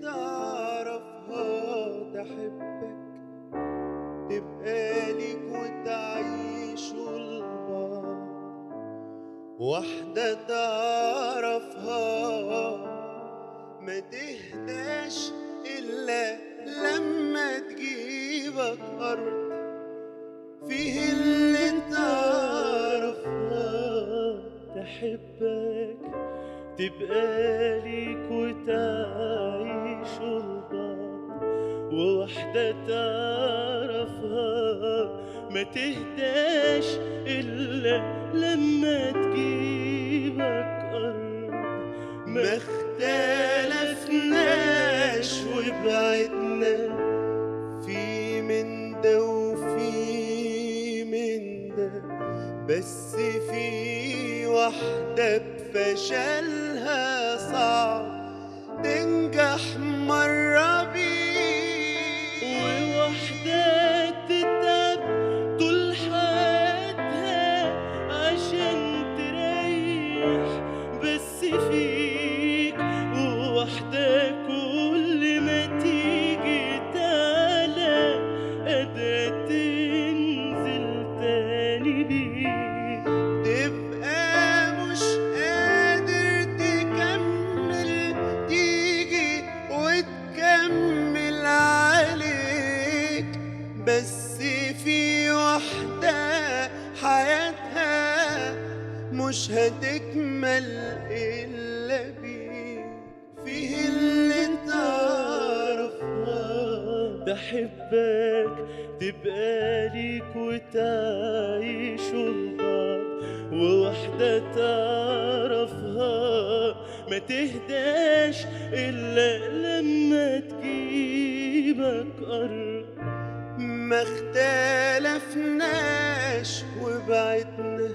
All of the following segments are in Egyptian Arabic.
تعرفها تحبك تبقى ليك وتعيشوا لبعض واحدة تعرفها ما تهداش إلا لما تجيبك أرض فيه اللي تعرفها تحبك تبقى ليك وتعيشوا لبعض وواحدة تعرفها ما تهداش إلا لما تجيبك أرض ما اختلفناش وبعدنا في من ده وفي من ده بس في واحدة بفشلها صعب تنجح مرة بيه وواحدة تتعب طول حياتها عشان تريح بس فيك وواحدة كل ما تيجي تعلى قادرة تنزل تاني بيك تبقى مش قادر تكمل تيجي وتكمل عليك بس في واحدة حياتها مش هتكمل إلا بيك فيه اللي تعرفها بحبك تبقى ليك وتعيشوا لبعض وواحدة تعرفها ما تهداش إلا لما تجيبك قرب ما اختلفناش وبعدنا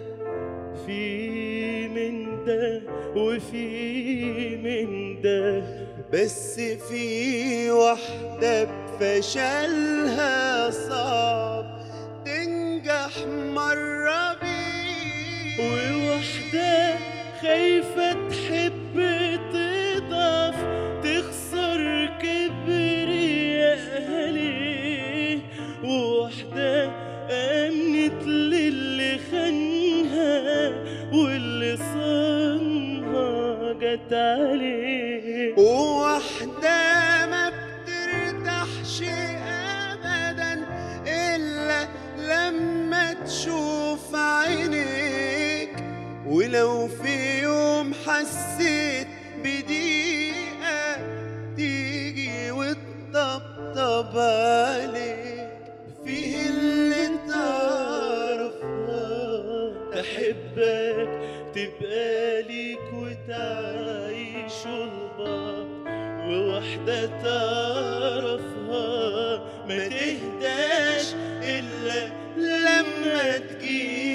في من ده وفي من ده بس في واحدة بفشلها صعب تنجح مرة بيه وواحدة خايفة تحب تضعف تخسر كبرياءها ليه وواحدة أمنت للي خانها واللي صانها جت عليه وواحدة ما بترتاحش أبدا إلا لما تشوف عينيك ولو في يوم حسيت بضيقة تيجي وتطبطب عليك فيه اللي انت عارفها تحبك تبقى ليك وتعيشوا لبعض وواحدة تعرفها ما تهداش إلا لما تجيب